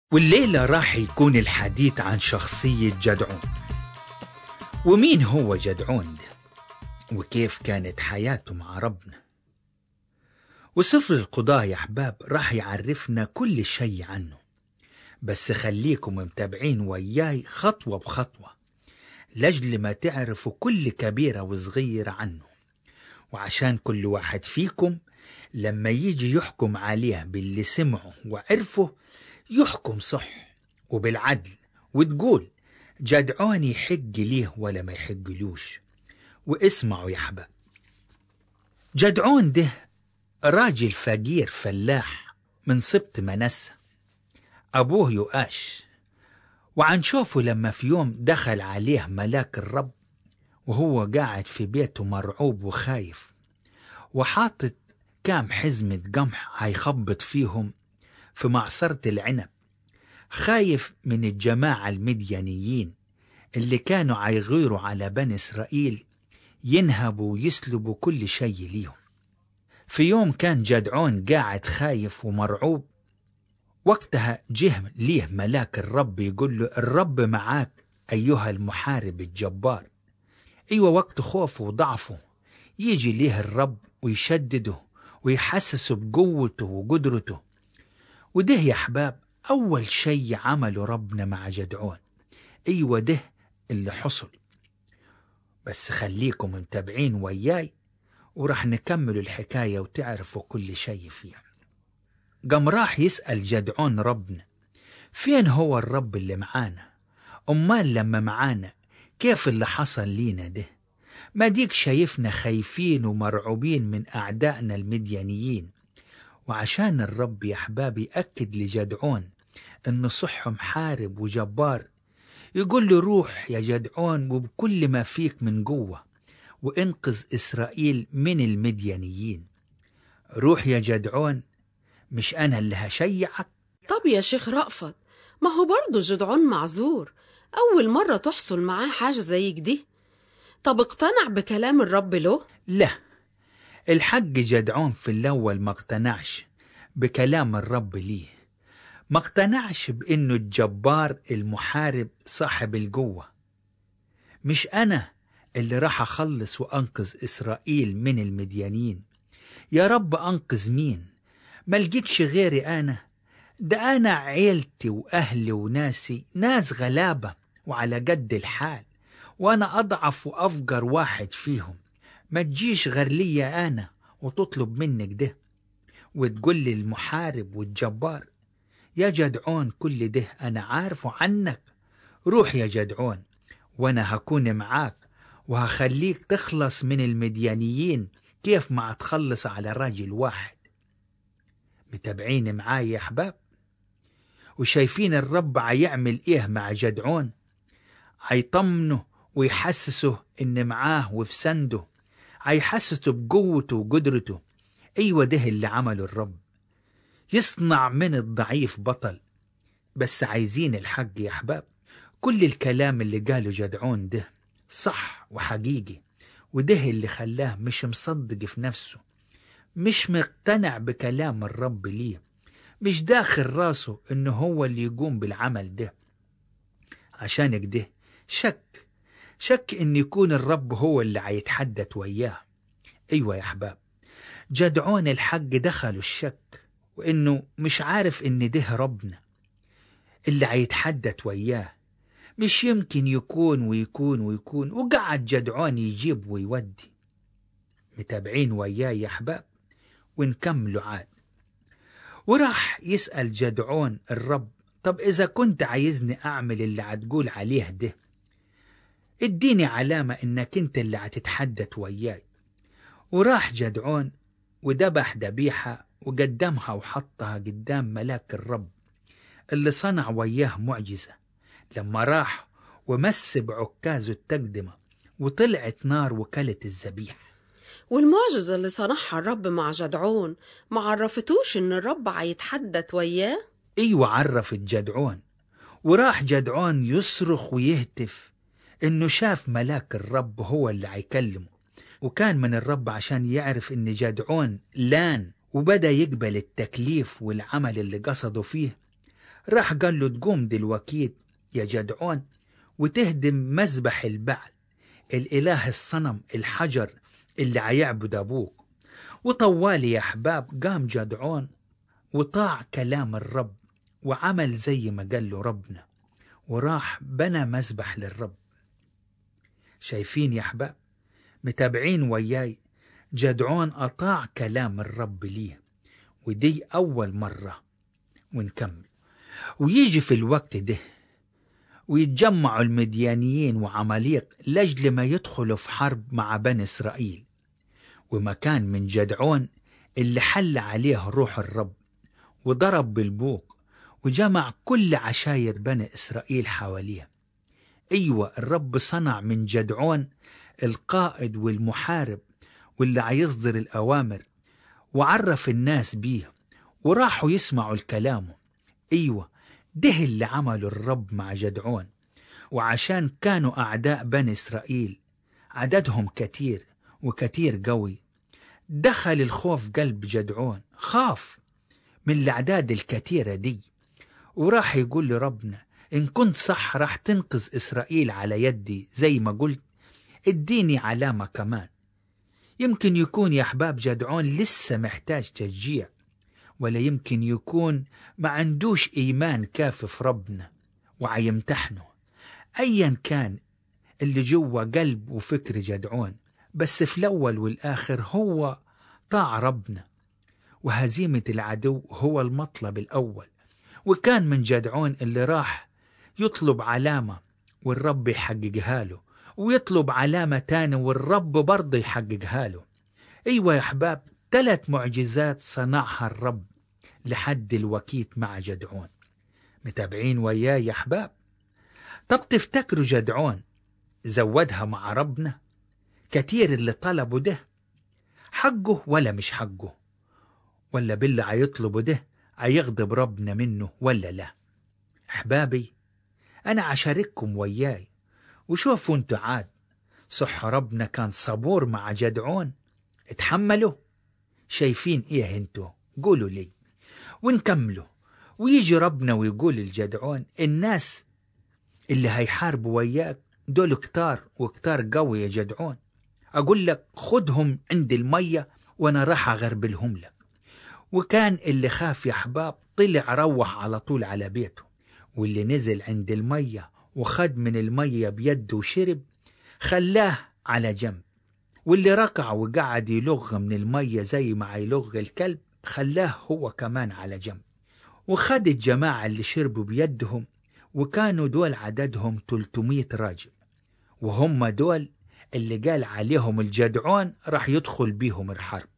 والليلة راح يكون الحديث عن شخصية جدعون ومين هو جدعون ده وكيف كانت حياته مع ربنا وسفر القضاء يا أحباب راح يعرفنا كل شيء عنه بس خليكم متابعين وياي خطوة بخطوة لجل ما تعرفوا كل كبيرة وصغيرة عنه وعشان كل واحد فيكم لما يجي يحكم عليه باللي سمعه وعرفه يحكم صح وبالعدل وتقول جدعون يحق ليه ولا ما يحقلوش واسمعوا يا حباب جدعون ده راجل فقير فلاح من سبط منسى أبوه يؤاش وعنشوفه لما في يوم دخل عليه ملاك الرب وهو قاعد في بيته مرعوب وخايف وحاطط كام حزمة قمح هيخبط فيهم في معصرة العنب خايف من الجماعة المديانيين اللي كانوا عيغيروا على بني إسرائيل ينهبوا ويسلبوا كل شيء ليهم في يوم كان جدعون قاعد خايف ومرعوب وقتها جه ليه ملاك الرب يقول له الرب معاك أيها المحارب الجبار أيوة وقت خوفه وضعفه يجي ليه الرب ويشدده ويحسسه بقوته وقدرته وده يا أحباب أول شيء عمله ربنا مع جدعون أيوة ده اللي حصل بس خليكم متابعين وياي وراح نكمل الحكاية وتعرفوا كل شيء فيها قام راح يسأل جدعون ربنا فين هو الرب اللي معانا أمال لما معانا كيف اللي حصل لينا ده ما ديك شايفنا خايفين ومرعوبين من أعدائنا المديانيين وعشان الرب يا أحبابي يأكد لجدعون إنه صح محارب وجبار يقول له روح يا جدعون وبكل ما فيك من قوة وانقذ إسرائيل من المديانيين روح يا جدعون مش أنا اللي هشيعك طب يا شيخ رأفت ما هو برضه جدعون معذور أول مرة تحصل معاه حاجة زي كده طب اقتنع بكلام الرب له؟ لا الحق جدعون في الأول ما اقتنعش بكلام الرب ليه ما اقتنعش بأنه الجبار المحارب صاحب القوة مش أنا اللي راح أخلص وأنقذ إسرائيل من المديانين يا رب أنقذ مين ما لقيتش غيري أنا ده أنا عيلتي وأهلي وناسي ناس غلابة وعلى قد الحال وأنا أضعف وأفقر واحد فيهم ما تجيش غير ليا أنا وتطلب منك ده وتقول لي المحارب والجبار يا جدعون كل ده أنا عارفه عنك روح يا جدعون وأنا هكون معاك وهخليك تخلص من المديانيين كيف ما تخلص على راجل واحد متابعين معاي يا أحباب وشايفين الرب عيعمل إيه مع جدعون عيطمنه ويحسسه إن معاه وفي سنده عيحسسه بقوته وقدرته أيوة ده اللي عمله الرب يصنع من الضعيف بطل بس عايزين الحق يا أحباب كل الكلام اللي قاله جدعون ده صح وحقيقي وده اللي خلاه مش مصدق في نفسه مش مقتنع بكلام الرب ليه مش داخل راسه انه هو اللي يقوم بالعمل ده عشان كده شك شك ان يكون الرب هو اللي عيتحدث وياه ايوه يا احباب جدعون الحق دخلوا الشك وانه مش عارف ان ده ربنا اللي عيتحدث وياه مش يمكن يكون ويكون ويكون وقعد جدعون يجيب ويودي متابعين وياي يا احباب ونكملوا عاد وراح يسأل جدعون الرب طب إذا كنت عايزني أعمل اللي هتقول عليه ده اديني علامة إنك أنت اللي هتتحدث وياي وراح جدعون وذبح ذبيحة وقدمها وحطها قدام ملاك الرب اللي صنع وياه معجزة لما راح ومس بعكازه التقدمة وطلعت نار وكلت الذبيحة والمعجزة اللي صنعها الرب مع جدعون ما عرفتوش إن الرب عيتحدث وياه؟ ايوه عرفت جدعون وراح جدعون يصرخ ويهتف انه شاف ملاك الرب هو اللي عيكلمه وكان من الرب عشان يعرف ان جدعون لان وبدا يقبل التكليف والعمل اللي قصده فيه راح قال له تقوم دلوقتي يا جدعون وتهدم مذبح البعل الإله الصنم الحجر اللي عيعبد أبوك وطوالي يا أحباب قام جدعون وطاع كلام الرب وعمل زي ما قال له ربنا وراح بنى مذبح للرب شايفين يا أحباب متابعين وياي جدعون أطاع كلام الرب ليه ودي أول مرة ونكمل ويجي في الوقت ده ويتجمعوا المديانيين وعماليق لجل ما يدخلوا في حرب مع بني إسرائيل ومكان من جدعون اللي حل عليه روح الرب وضرب بالبوق وجمع كل عشاير بني إسرائيل حواليه أيوة الرب صنع من جدعون القائد والمحارب واللي عيصدر الأوامر وعرف الناس بيه وراحوا يسمعوا الكلام أيوة ده اللي عمله الرب مع جدعون وعشان كانوا أعداء بني إسرائيل عددهم كتير وكتير قوي دخل الخوف قلب جدعون خاف من الأعداد الكتيرة دي وراح يقول لربنا إن كنت صح راح تنقذ إسرائيل على يدي زي ما قلت اديني علامة كمان يمكن يكون يا أحباب جدعون لسه محتاج تشجيع ولا يمكن يكون ما عندوش إيمان كافي في ربنا وعيمتحنه أيا كان اللي جوا قلب وفكر جدعون بس في الأول والآخر هو طاع ربنا وهزيمة العدو هو المطلب الأول وكان من جدعون اللي راح يطلب علامة والرب يحققها له ويطلب علامة تاني والرب برضه يحققها له أيوة يا أحباب ثلاث معجزات صنعها الرب لحد الوكيت مع جدعون متابعين وياه يا أحباب طب تفتكروا جدعون زودها مع ربنا كتير اللي طلبوا ده حقه ولا مش حقه ولا باللي عيطلبه ده عيغضب ربنا منه ولا لا أحبابي أنا عشارككم وياي وشوفوا انتوا عاد صح ربنا كان صبور مع جدعون اتحملوا شايفين ايه انتوا قولوا لي ونكملوا ويجي ربنا ويقول للجدعون الناس اللي هيحاربوا وياك دول كتار وكتار قوي يا جدعون أقول لك خدهم عند المية وأنا راح أغربلهم لك وكان اللي خاف يا أحباب طلع روح على طول على بيته واللي نزل عند المية وخد من المية بيده وشرب خلاه على جنب واللي ركع وقعد يلغ من المية زي ما يلغ الكلب خلاه هو كمان على جنب وخد الجماعة اللي شربوا بيدهم وكانوا دول عددهم 300 راجل وهم دول اللي قال عليهم الجدعون راح يدخل بيهم الحرب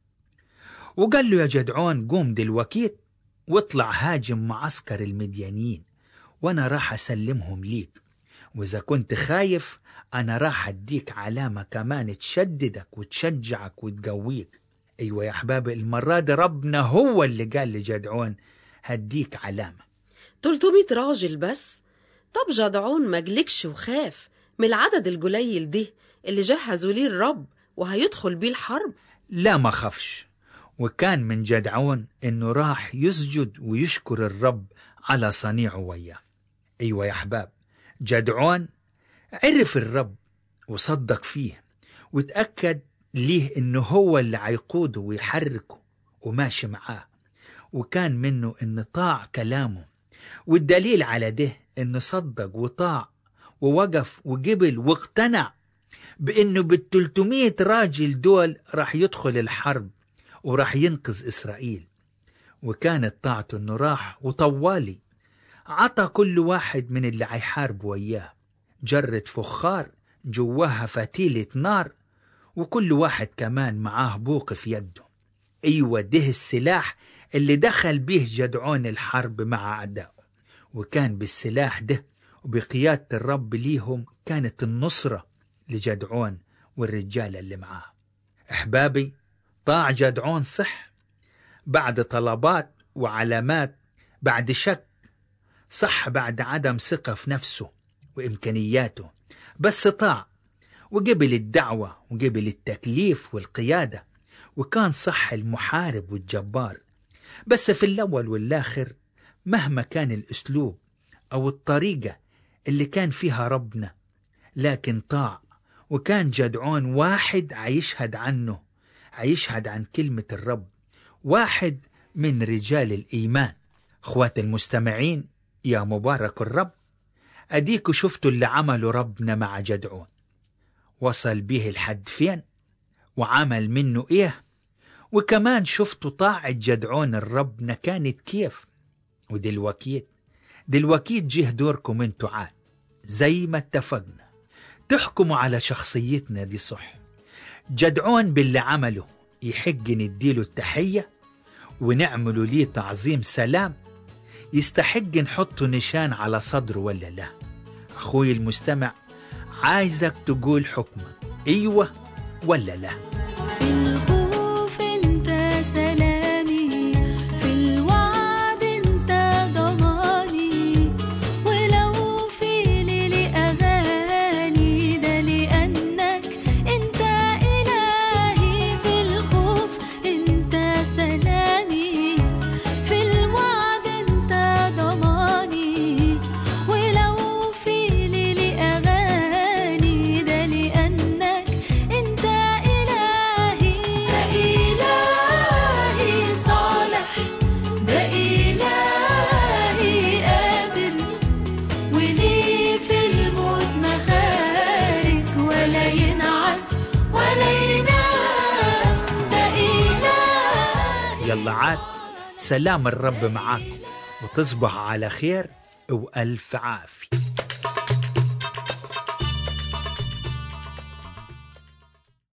وقال له يا جدعون قوم دلوكيت واطلع هاجم معسكر المديانيين وانا راح اسلمهم ليك واذا كنت خايف انا راح اديك علامه كمان تشددك وتشجعك وتقويك ايوه يا احبابي المره دي ربنا هو اللي قال لجدعون هديك علامه 300 راجل بس طب جدعون ما جلكش وخاف من العدد القليل ده اللي جهزوا ليه الرب وهيدخل بيه الحرب لا ما خافش وكان من جدعون انه راح يسجد ويشكر الرب على صنيعه وياه ايوه يا احباب جدعون عرف الرب وصدق فيه وتأكد ليه انه هو اللي عيقوده ويحركه وماشي معاه وكان منه ان طاع كلامه والدليل على ده انه صدق وطاع ووقف وقبل واقتنع بانه بال300 راجل دول راح يدخل الحرب وراح ينقذ اسرائيل وكانت طاعته انه راح وطوالي عطى كل واحد من اللي عيحارب وياه جرة فخار جواها فتيلة نار وكل واحد كمان معاه بوق في يده أيوة ده السلاح اللي دخل به جدعون الحرب مع أعدائه وكان بالسلاح ده وبقيادة الرب ليهم كانت النصرة لجدعون والرجال اللي معاه أحبابي طاع جدعون صح بعد طلبات وعلامات بعد شك صح بعد عدم ثقة في نفسه وإمكانياته بس طاع وقبل الدعوة وقبل التكليف والقيادة وكان صح المحارب والجبار بس في الأول والآخر مهما كان الأسلوب أو الطريقة اللي كان فيها ربنا لكن طاع وكان جدعون واحد عيشهد عنه عيشهد عن كلمة الرب واحد من رجال الإيمان أخوات المستمعين يا مبارك الرب أديكوا شفتوا اللي عمله ربنا مع جدعون وصل به الحد فين وعمل منه إيه وكمان شفتوا طاعة جدعون الربنا كانت كيف ودلوقتي دلوقتي جه دوركم انتوا عاد زي ما اتفقنا تحكموا على شخصيتنا دي صح جدعون باللي عمله يحق نديله التحية ونعمله ليه تعظيم سلام يستحق نحطه نشان على صدره ولا لا أخوي المستمع عايزك تقول حكمك أيوة ولا لا في الخوف انت سلامي في الوعد انت ضماني ولو في ليلي اغاني ده لانك انت الهي في الخوف انت سلامي في الوعد انت ضماني ولو في ليلي اغاني ده لانك انت الهي ده الهي صالح ده الهي قادر وليه في الموت مخارج ولا ينعس ولا ينام ده الهي يلا عاد سلام الرب معاكم وتصبح على خير وألف عافية